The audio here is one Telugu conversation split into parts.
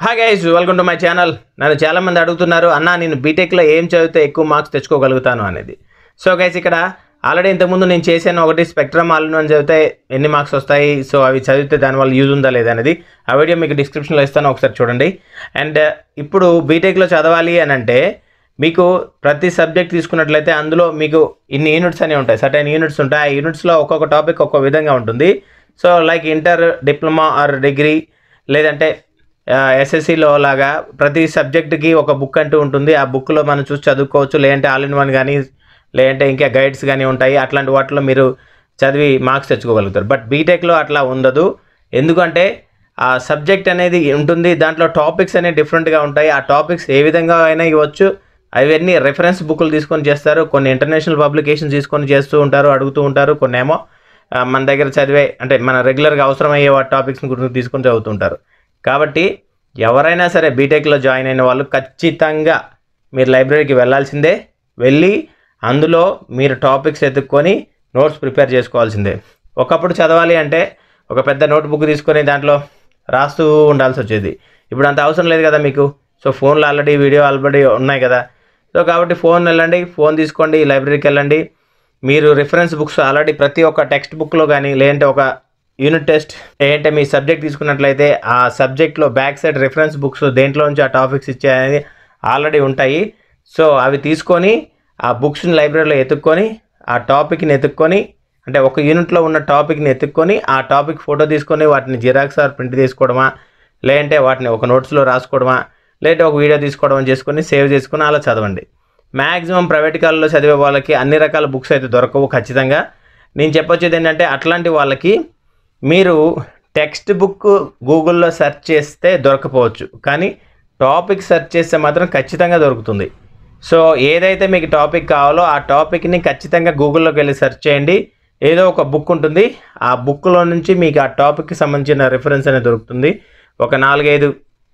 hi guys welcome to my channel నన్ను చాలామంది అడుగుతున్నారు అన్న నేను బీటెక్లో ఏం చదివితే ఎక్కువ మార్క్స్ తెచ్చుకోగలుగుతాను అనేది సో గైస్ ఇక్కడ ఆల్రెడీ ఇంతకుముందు నేను చేశాను ఒకటి స్పెక్ట్రమ్ ఆల్ని అని చదివితే ఎన్ని మార్క్స్ వస్తాయి సో అవి చదివితే దానివల్ల యూజ్ ఉందా లేదా అనేది ఆ వీడియో మీకు డిస్క్రిప్షన్లో ఇస్తాను ఒకసారి చూడండి అండ్ ఇప్పుడు బీటెక్లో చదవాలి అని అంటే మీకు ప్రతి సబ్జెక్ట్ తీసుకున్నట్లయితే అందులో మీకు ఇన్ని యూనిట్స్ అనేవి ఉంటాయి సర్టైన్ యూనిట్స్ ఉంటాయి ఆ యూనిట్స్లో ఒక్కొక్క టాపిక్ ఒక్కొక్క విధంగా ఉంటుంది so like inter diploma or degree లేదంటే ఎస్ఎస్సిలో లాగా ప్రతి సబ్జెక్ట్కి ఒక బుక్ అంటూ ఉంటుంది ఆ బుక్లో మనం చూసి చదువుకోవచ్చు లేదంటే ఆల్ ఇన్ వన్ కానీ లేదంటే ఇంకా గైడ్స్ కానీ ఉంటాయి అట్లాంటి వాటిలో మీరు చదివి మార్క్స్ తెచ్చుకోగలుగుతారు బట్ బీటెక్లో అట్లా ఉండదు ఎందుకంటే ఆ సబ్జెక్ట్ అనేది ఉంటుంది దాంట్లో టాపిక్స్ అనేవి డిఫరెంట్గా ఉంటాయి ఆ టాపిక్స్ ఏ విధంగా అయినా ఇవ్వచ్చు అవన్నీ రెఫరెన్స్ బుక్లు తీసుకొని చేస్తారు కొన్ని ఇంటర్నేషనల్ పబ్లికేషన్స్ తీసుకొని చేస్తూ ఉంటారు అడుగుతూ ఉంటారు కొన్ని ఏమో ఆ, మన దగ్గర చదివే అంటే మన రెగ్యులర్గా అవసరమయ్యే టాపిక్స్ గురించి తీసుకొని చదువుతుంటారు కాబట్టి ఎవరైనా సరే బీటెక్లో జాయిన్ అయిన వాళ్ళు ఖచ్చితంగా మీరు లైబ్రరీకి వెళ్ళాల్సిందే వెళ్ళి అందులో మీరు టాపిక్స్ ఎత్తుక్కొని నోట్స్ ప్రిపేర్ చేసుకోవాల్సిందే ఒకప్పుడు చదవాలి అంటే ఒక పెద్ద నోట్ బుక్ తీసుకొని దాంట్లో రాస్తూ ఉండాల్సి వచ్చేది ఇప్పుడు అంత అవసరం లేదు కదా మీకు సో ఫోన్లో ఆల్రెడీ వీడియో ఆల్రెడీ ఉన్నాయి కదా సో కాబట్టి ఫోన్ వెళ్ళండి ఫోన్ తీసుకోండి లైబ్రరీకి వెళ్ళండి మీరు రిఫరెన్స్ బుక్స్ ఆల్రెడీ ప్రతి ఒక్క టెక్స్ట్ బుక్లో కానీ లేదంటే ఒక యూనిట్ టెస్ట్ ఏంటంటే మీ సబ్జెక్ట్ తీసుకున్నట్లయితే ఆ సబ్జెక్ట్లో బ్యాక్ సైడ్ రిఫరెన్స్ బుక్స్ దేంట్లో నుంచి ఆ టాపిక్స్ ఇచ్చాయనేది ఆల్రెడీ ఉంటాయి సో అవి తీసుకొని ఆ బుక్స్ని లైబ్రరీలో ఎత్తుక్కొని ఆ టాపిక్ని ఎత్తుక్కొని అంటే ఒక యూనిట్లో ఉన్న టాపిక్ని ఎత్తుక్కొని ఆ టాపిక్ ఫోటో తీసుకొని వాటిని జిరాక్స్ ఆర్ ప్రింట్ తీసుకోవడమా లేదంటే వాటిని ఒక నోట్స్లో రాసుకోవడమా లేదంటే ఒక వీడియో తీసుకోవడం చేసుకొని సేవ్ చేసుకొని అలా చదవండి మ్యాక్సిమం ప్రైవేట్ కాలంలో చదివే వాళ్ళకి అన్ని రకాల బుక్స్ అయితే దొరకవు ఖచ్చితంగా నేను చెప్పొచ్చేది ఏంటంటే అట్లాంటి వాళ్ళకి మీరు టెక్స్ట్ బుక్ గూగుల్లో సెర్చ్ చేస్తే దొరకపోవచ్చు కానీ టాపిక్ సెర్చ్ చేస్తే మాత్రం ఖచ్చితంగా దొరుకుతుంది సో ఏదైతే మీకు టాపిక్ కావాలో ఆ టాపిక్ని ఖచ్చితంగా గూగుల్లోకి వెళ్ళి సెర్చ్ చేయండి ఏదో ఒక బుక్ ఉంటుంది ఆ బుక్లో నుంచి మీకు ఆ టాపిక్కి సంబంధించిన రిఫరెన్స్ అనేది దొరుకుతుంది ఒక నాలుగైదు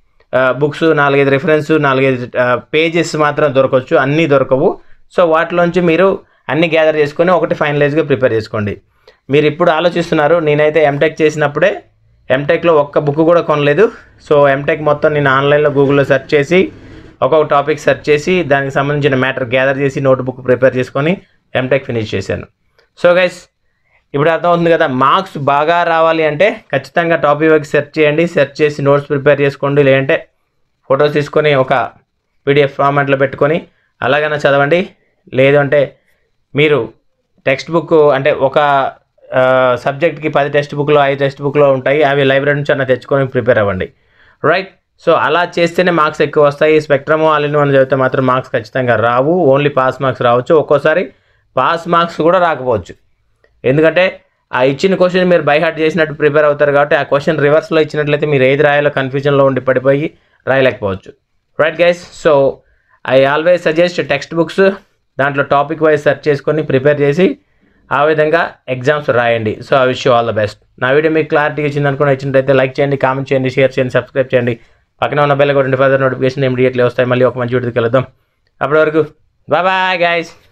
బుక్స్ నాలుగైదు రిఫరెన్స్ నాలుగైదు పేజెస్ మాత్రం దొరకవచ్చు అన్నీ దొరకవు సో వాటిలోంచి మీరు అన్ని గ్యాదర్ చేసుకొని ఒకటి ఫైనలైజ్గా ప్రిపేర్ చేసుకోండి మీరు ఇప్పుడు ఆలోచిస్తున్నారు నేనైతే ఎంటెక్ చేసినప్పుడే ఎంటెక్లో ఒక్క బుక్ కూడా కొనలేదు సో ఎంటెక్ మొత్తం నేను ఆన్లైన్లో గూగుల్లో సెర్చ్ చేసి ఒక్కొక్క టాపిక్ సెర్చ్ చేసి దానికి సంబంధించిన మ్యాటర్ గ్యాదర్ చేసి నోట్ బుక్ ప్రిపేర్ చేసుకొని ఎంటెక్ ఫినిష్ చేశాను సో గైస్ ఇప్పుడు అర్థమవుతుంది కదా మార్క్స్ బాగా రావాలి అంటే ఖచ్చితంగా టాపిక్ వైపు సెర్చ్ చేయండి సెర్చ్ చేసి నోట్స్ ప్రిపేర్ చేసుకోండి లేదంటే ఫొటోస్ తీసుకొని ఒక పీడిఎఫ్ ఫార్మాట్లో పెట్టుకొని అలాగైనా చదవండి లేదు అంటే మీరు టెక్స్ట్ బుక్ అంటే ఒక సబ్జెక్ట్కి పది టెక్స్ట్ బుక్లో ఐదు టెక్స్ట్ బుక్లో ఉంటాయి అవి లైబ్రరీ నుంచి అన్న తెచ్చుకొని ప్రిపేర్ అవ్వండి రైట్ సో అలా చేస్తేనే మార్క్స్ ఎక్కువ వస్తాయి స్పెక్ట్రమ్ ఆల్ ఇన్ వన్ చదివితే మాత్రం మార్క్స్ ఖచ్చితంగా రావు ఓన్లీ పాస్ మార్క్స్ రావచ్చు ఒక్కోసారి పాస్ మార్క్స్ కూడా రాకపోవచ్చు ఎందుకంటే ఆ ఇచ్చిన క్వశ్చన్ మీరు బై హార్ట్ చేసినట్టు ప్రిపేర్ అవుతారు కాబట్టి ఆ క్వశ్చన్ రివర్స్లో ఇచ్చినట్లయితే మీరు ఏది రాయాలో కన్ఫ్యూజన్లో ఉండి పడిపోయి రాయలేకపోవచ్చు right guys so I always suggest text books దాంట్లో టాపిక్ వైజ్ సెర్చ్ చేసుకొని ప్రిపేర్ చేసి ఆ విధంగా ఎగ్జామ్స్ రాయండి so I wish you all the best నా వీడియో మీకు క్లారిటీ ఇచ్చింది అనుకుని ఇచ్చినట్టయితే లైక్ చేయండి కామెంట్ చేయండి షేర్ చేయండి సబ్స్క్రైబ్ చేయండి పక్కన ఉన్న బెల్ కొట్టండి ఫర్దర్ నోటిఫికేషన్ ఇమీడియట్లీ వస్తాయి మళ్ళీ ఒక మంచి వీడియోకి వెళ్దాం అప్పటి వరకు బాయ్ బాయ్ గైస్